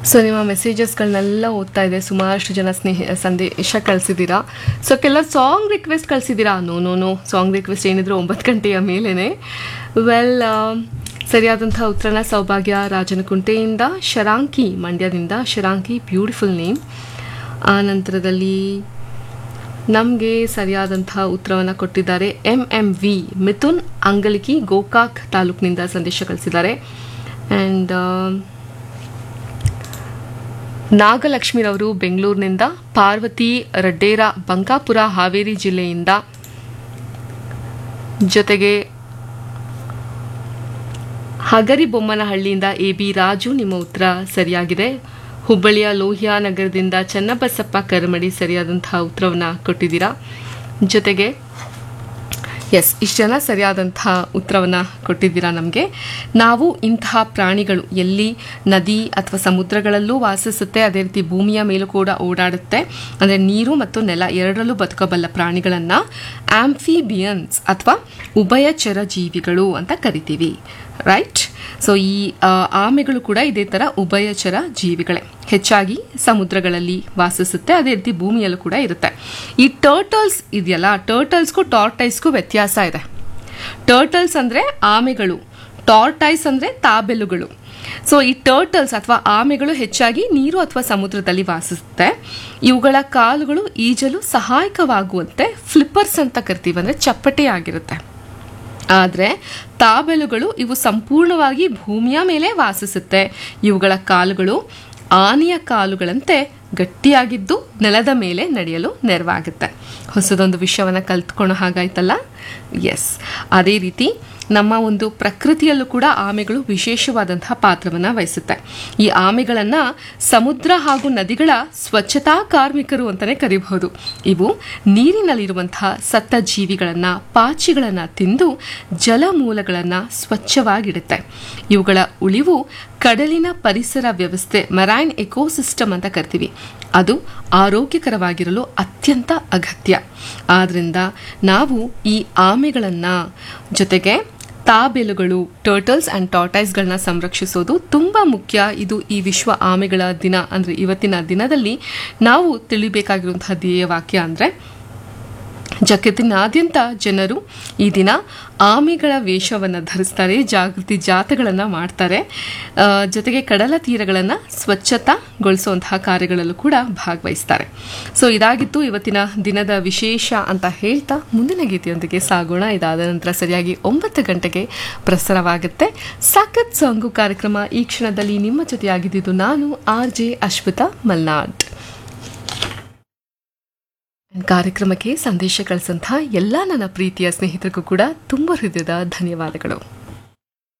so ನಿಮ್ಮ ಮೆಸೇಜಸ್ಗಳನ್ನೆಲ್ಲ ಓದ್ತಾ ಇದೆ ಸುಮಾರಷ್ಟು ಜನ ಸ್ನೇಹ ಸಂದೇಶ ಕಳಿಸಿದ್ದೀರಾ ಸೊ ಕೆಲವು ಸಾಂಗ್ ರಿಕ್ವೆಸ್ಟ್ ಕಳಿಸಿದ್ದೀರಾ no no no song request ಏನಿದ್ರು ಒಂಬತ್ತು ಗಂಟೆಯ ಮೇಲೇ ವೆಲ್ ಸರಿಯಾದಂಥ ಉತ್ತರನ ಸೌಭಾಗ್ಯ ರಾಜನಕುಂಟೆಯಿಂದ ಶರಾಂಕಿ ಮಂಡ್ಯದಿಂದ ಶರಾಂಕಿ ಬ್ಯೂಟಿಫುಲ್ ನೇಮ್ ಆ ನಂತರದಲ್ಲಿ ನಮಗೆ ಸರಿಯಾದಂಥ ಉತ್ತರವನ್ನು ಕೊಟ್ಟಿದ್ದಾರೆ M M V Mithun Angaliki Gokak ತಾಲೂಕಿನಿಂದ ಸಂದೇಶ ಕಳಿಸಿದ್ದಾರೆ ಆ್ಯಂಡ್ ನಾಗಲಕ್ಷ್ಮಿರವರು ಬೆಂಗಳೂರಿನಿಂದ ಪಾರ್ವತಿ ರಡ್ಡೇರ ಬಂಕಾಪುರ ಹಾವೇರಿ ಜಿಲ್ಲೆಯಿಂದ ಜೊತೆಗೆ ಹಗರಿಬೊಮ್ಮನಹಳ್ಳಿಯಿಂದ ಎ ಬಿ ರಾಜು ನಿಮ್ಮ ಉತ್ತರ ಸರಿಯಾಗಿದೆ ಹುಬ್ಬಳ್ಳಿಯ ಲೋಹಿಯಾ ನಗರದಿಂದ ಚನ್ನಬಸಪ್ಪ ಕರಮಡಿ ಸರಿಯಾದಂತಹ ಉತ್ತರವನ್ನು ಕೊಟ್ಟಿದ್ದೀರಾ ಜೊತೆಗೆ ಎಸ್ ಇಷ್ಟು ಜನ ಸರಿಯಾದಂತಹ ಉತ್ತರವನ್ನು ಕೊಟ್ಟಿದ್ದೀರಾ ನಮಗೆ ನಾವು ಇಂತಹ ಪ್ರಾಣಿಗಳು ಎಲ್ಲಿ ನದಿ ಅಥವಾ ಸಮುದ್ರಗಳಲ್ಲೂ ವಾಸಿಸುತ್ತೆ ಅದೇ ರೀತಿ ಭೂಮಿಯ ಮೇಲೂ ಕೂಡ ಓಡಾಡುತ್ತೆ ಅಂದರೆ ನೀರು ಮತ್ತು ನೆಲ ಎರಡರಲ್ಲೂ ಬದುಕಬಲ್ಲ ಪ್ರಾಣಿಗಳನ್ನು ಆಂಫಿಬಿಯನ್ಸ್ ಅಥವಾ ಉಭಯಚರ ಜೀವಿಗಳು ಅಂತ ಕರಿತೀವಿ ರೈಟ್ ಸೊ ಈ ಆ, ಆಮೆಗಳು ಕೂಡ ಇದೇ ಥರ ಉಭಯಚರ ಜೀವಿಗಳೇ ಹೆಚ್ಚಾಗಿ ಸಮುದ್ರಗಳಲ್ಲಿ ವಾಸಿಸುತ್ತೆ ಅದೇ ರೀತಿ ಭೂಮಿಯಲ್ಲೂ ಕೂಡ ಇರುತ್ತೆ ಈ ಟರ್ಟಲ್ಸ್ ಇದೆಯಲ್ಲ ಟರ್ಟಲ್ಸ್ಗೂ ಟಾರ್ಟೈಸ್ಗೂ ವ್ಯತ್ಯಾಸ ಇದೆ ಟರ್ಟಲ್ಸ್ ಅಂದರೆ ಆಮೆಗಳು ಟಾರ್ಟೈಸ್ ಅಂದರೆ ತಾಬೆಲುಗಳು ಸೊ ಈ ಟರ್ಟಲ್ಸ್ ಅಥವಾ ಆಮೆಗಳು ಹೆಚ್ಚಾಗಿ ನೀರು ಅಥವಾ ಸಮುದ್ರದಲ್ಲಿ ವಾಸಿಸುತ್ತೆ ಇವುಗಳ ಕಾಲುಗಳು ಈಜಲು ಸಹಾಯಕವಾಗುವಂತೆ ಫ್ಲಿಪ್ಪರ್ಸ್ ಅಂತ ಕರಿತೀವಿ ಅಂದರೆ ಚಪ್ಪಟೆ ಆಗಿರುತ್ತೆ ಆದರೆ ತಾಬೆಲುಗಳು ಇವು ಸಂಪೂರ್ಣವಾಗಿ ಭೂಮಿಯ ಮೇಲೆ ವಾಸಿಸುತ್ತೆ ಇವುಗಳ ಕಾಲುಗಳು ಆನೆಯ ಕಾಲುಗಳಂತೆ ಗಟ್ಟಿಯಾಗಿದ್ದು ನೆಲದ ಮೇಲೆ ನಡೆಯಲು ನೆರವಾಗುತ್ತೆ ಹೊಸದೊಂದು ವಿಷಯವನ್ನು ಕಲ್ತ್ಕೊಳ್ಳೋ ಹಾಗಾಯ್ತಲ್ಲ ಎಸ್ ಅದೇ ರೀತಿ ನಮ್ಮ ಒಂದು ಪ್ರಕೃತಿಯಲ್ಲೂ ಕೂಡ ಆಮೆಗಳು ವಿಶೇಷವಾದಂತಹ ಪಾತ್ರವನ್ನು ವಹಿಸುತ್ತೆ ಈ ಆಮೆಗಳನ್ನು ಸಮುದ್ರ ಹಾಗೂ ನದಿಗಳ ಸ್ವಚ್ಛತಾ ಕಾರ್ಮಿಕರು ಅಂತಲೇ ಕರಿಬಹುದು ಇವು ನೀರಿನಲ್ಲಿರುವಂತಹ ಸತ್ತ ಜೀವಿಗಳನ್ನು ಪಾಚಿಗಳನ್ನು ತಿಂದು ಜಲಮೂಲಗಳನ್ನು ಸ್ವಚ್ಛವಾಗಿಡುತ್ತೆ ಇವುಗಳ ಉಳಿವು ಕಡಲಿನ ಪರಿಸರ ವ್ಯವಸ್ಥೆ ಮರೈನ್ ಎಕೋಸಿಸ್ಟಮ್ ಅಂತ ಕರಿತೀವಿ ಅದು ಆರೋಗ್ಯಕರವಾಗಿರಲು ಅತ್ಯಂತ ಅಗತ್ಯ ಆದ್ರಿಂದ ನಾವು ಈ ಆಮೆಗಳನ್ನು ಜೊತೆಗೆ ತಾಬೆಲುಗಳು ಟರ್ಟಲ್ಸ್ ಆ್ಯಂಡ್ ಟಾಟೈಸ್ಗಳನ್ನ ಸಂರಕ್ಷಿಸೋದು ತುಂಬ ಮುಖ್ಯ ಇದು ಈ ವಿಶ್ವ ಆಮೆಗಳ ದಿನ ಅಂದರೆ ಇವತ್ತಿನ ದಿನದಲ್ಲಿ ನಾವು ತಿಳಿಬೇಕಾಗಿರುವಂತಹ ಧ್ಯೇಯವಾಕ್ಯ ಅಂದರೆ ಜಗತ್ತಿನಾದ್ಯಂತ ಜನರು ಈ ದಿನ ಆಮೆಗಳ ವೇಷವನ್ನು ಧರಿಸ್ತಾರೆ ಜಾಗೃತಿ ಜಾಥಗಳನ್ನು ಮಾಡ್ತಾರೆ ಆ, ಜೊತೆಗೆ ಕಡಲ ತೀರಗಳನ್ನು ಸ್ವಚ್ಛತಾಗೊಳಿಸುವಂತಹ ಕಾರ್ಯಗಳಲ್ಲೂ ಕೂಡ ಭಾಗವಹಿಸ್ತಾರೆ ಸೊ ಇದಾಗಿತ್ತು ಇವತ್ತಿನ ದಿನದ ವಿಶೇಷ ಅಂತ ಹೇಳ್ತಾ ಮುಂದಿನ ಗೀತೆಯೊಂದಿಗೆ ಸಾಗೋಣ ಇದಾದ ನಂತರ ಸರಿಯಾಗಿ ಒಂಬತ್ತು ಗಂಟೆಗೆ ಪ್ರಸಾರವಾಗುತ್ತೆ ಸಖತ್ ಸಾಂಗು ಕಾರ್ಯಕ್ರಮ ಈ ಕ್ಷಣದಲ್ಲಿ ನಿಮ್ಮ ಜೊತೆಯಾಗಿದ್ದು ನಾನು ಆರ್ ಜೆ ಅಶ್ವಿತಾ ಮಲ್ನಾಡ್ ಕಾರ್ಯಕ್ರಮಕ್ಕೆ ಸಂದೇಶ ಕಳಿಸಂತಹ ಎಲ್ಲ ನನ್ನ ಪ್ರೀತಿಯ ಸ್ನೇಹಿತರಿಗೂ ಕೂಡ ತುಂಬ ಹೃದಯದ ಧನ್ಯವಾದಗಳು